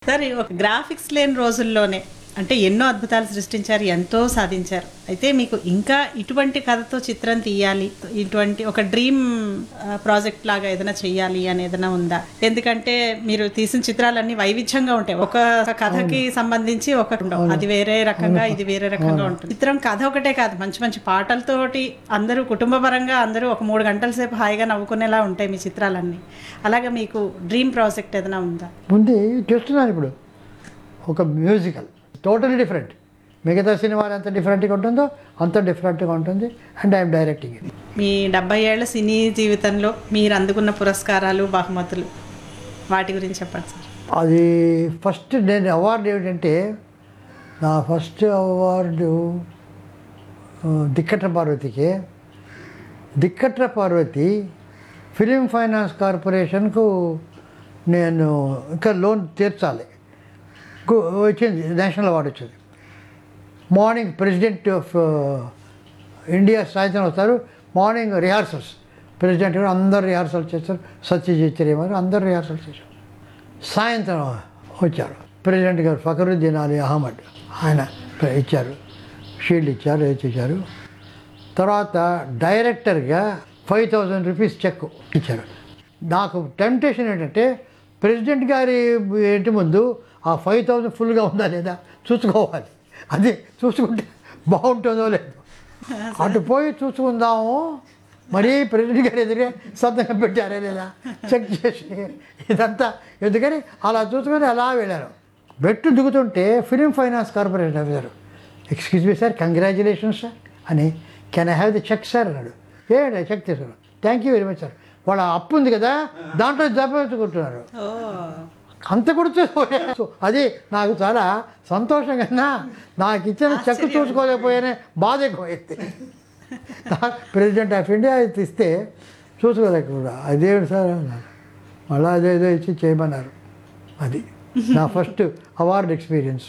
Sir ఈ ఒక graphics లేని రోజుల్లోనే అంటే ఎన్నో అద్భుతాలు సృష్టించారు ఎంతో సాధించారు అయితే మీకు ఇంకా ఇటువంటి కథతో చిత్రం తీయాలి ఇటువంటి ఒక డ్రీమ్ ప్రాజెక్ట్ లాగా ఏదైనా చెయ్యాలి అని ఏదైనా ఉందా ఎందుకంటే మీరు తీసిన చిత్రాలన్నీ వైవిధ్యంగా ఉంటాయి ఒక కథకి సంబంధించి ఒక ఉండవు. అది వేరే రకంగా ఇది వేరే రకంగా ఉంటుంది చిత్రం కథ ఒకటే కాదు మంచి మంచి పాటలతోటి అందరూ కుటుంబ పరంగా అందరూ ఒక మూడు గంటల సేపు హాయిగా నవ్వుకునేలా ఉంటాయి మీ చిత్రాలన్నీ అలాగే మీకు డ్రీమ్ ప్రాజెక్ట్ ఏదైనా ఉందా ముందు చేస్తున్నాను ఇప్పుడు ఒక మ్యూజికల్ టోటలీ డిఫరెంట్ మిగతా సినిమాలు ఎంత డిఫరెంట్గా ఉంటుందో అంత డిఫరెంట్గా ఉంటుంది అండ్ ఐఎమ్ డైరెక్టింగ్ ఇది మీ డెబ్బై ఏళ్ల సినీ జీవితంలో మీరు అందుకున్న పురస్కారాలు బహుమతులు వాటి గురించి చెప్పండి సార్ అది ఫస్ట్ నేను అవార్డు ఏమిటంటే నా ఫస్ట్ అవార్డు ఆ, దిక్కట్ర పార్వతికి దిక్కట్ర పార్వతి ఫిలిం ఫైనాన్స్ కార్పొరేషన్కు నేను ఇంకా లోన్ తీర్చాలి కు- వచ్చింది నేషనల్ అవార్డు వచ్చింది మార్నింగ్ ప్రెసిడెంట్ ఆఫ్ ఇండియా సాయంత్రం వస్తారు మార్నింగ్ రిహార్సల్స్ ప్రెసిడెంట్ గారు అందరు రిహార్సల్ చేస్తారు సత్యజిత్ రే గారు అందరు రిహార్సల్ చేశారు సాయంత్రం వచ్చారు ప్రెసిడెంట్ గారు ఫకరుద్దీన్ అలీ అహ్మద్ ఆయన ఇచ్చారు షీల్డ్ ఇచ్చారు ఏది ఇచ్చారు తర్వాత డైరెక్టర్గా ఫైవ్ థౌజండ్ రూపీస్ చెక్ ఇచ్చారు నాకు టెంప్టేషన్ ఏంటంటే ప్రెసిడెంట్ గారి ఇంటి ముందు ఆ ఫైవ్ థౌజండ్ ఫుల్గా ఉందా లేదా చూసుకోవాలి అది చూసుకుంటే బాగుంటుందో లేదు అటు పోయి చూసుకుందాము మరీ ప్రెసిడెంట్ గారు ఎదురే సంతకం పెట్టారే లేదా చెక్ చేసి ఇదంతా ఎందుకని అలా చూసుకొని అలా వెళ్ళారు బెట్టు దిగుతుంటే film finance corporation officer excuse me sir congratulations sir అని can I have the cheque sir అన్నాడు ఏ చెక్ తీసుకున్నాను thank you very much sir వాళ్ళ అప్పు ఉంది కదా దాంట్లో జపించుకుంటున్నారు ఓ అంత కూడా చూసుకోలేదు అది నాకు చాలా సంతోషం కన్నా నాకు ఇచ్చిన చెక్ చూసుకోలేకపోయానే బాధ ఎక్కువైంది ప్రెసిడెంట్ ఆఫ్ ఇండియా ఇది ఇస్తే చూసుకోలేకపోయా అదేమిటి సార్ అన్నారు మళ్ళీ అదేదో ఇచ్చి చేయమన్నారు అది నా ఫస్ట్ అవార్డ్ ఎక్స్పీరియన్స్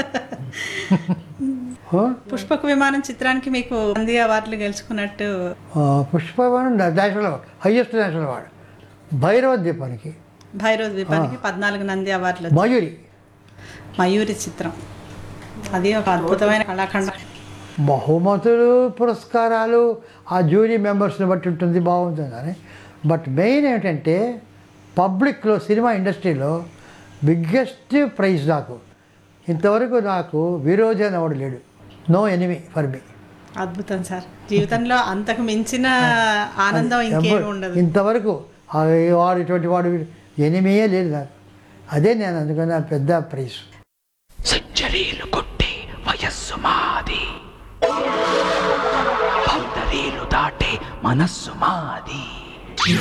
పుష్పక విమానం చిత్రానికి మీకు నంది అవార్డులు గెలుచుకున్నట్టు పుష్పవనం national award highest national award Bhairava దీపానికి భైరవ ద్వీపానికి పద్నాలుగు నంది అవార్డులు మయూరి మయూరి చిత్రం అది ఒక అద్భుతమైన కళాఖండ బహుమతులు పురస్కారాలు ఆ జ్యూరీ మెంబర్స్ని బట్టి ఉంటుంది బాగుంటుంది అని బట్ మెయిన్ ఏంటంటే పబ్లిక్లో సినిమా ఇండస్ట్రీలో బిగ్గెస్ట్ ప్రైజ్ నాకు ఇంతవరకు నాకు విరోధి అనేవాడు లేడు నో ఎనిమి ఫర్ మీ అద్భుతం సార్ జీవితంలో అంతకు మించిన ఆనందం ఇంకేమి ఉండదు ఇంతవరకు ఆ వాడు ఇటువంటి వాడు ఎనిమియే లేదు నాకు అదే నేను అందుకని పెద్ద ప్రైజ్ సెంచరీలు కొట్టే వయస్సు మాది బౌండరీలు దాటే మనస్సు మాది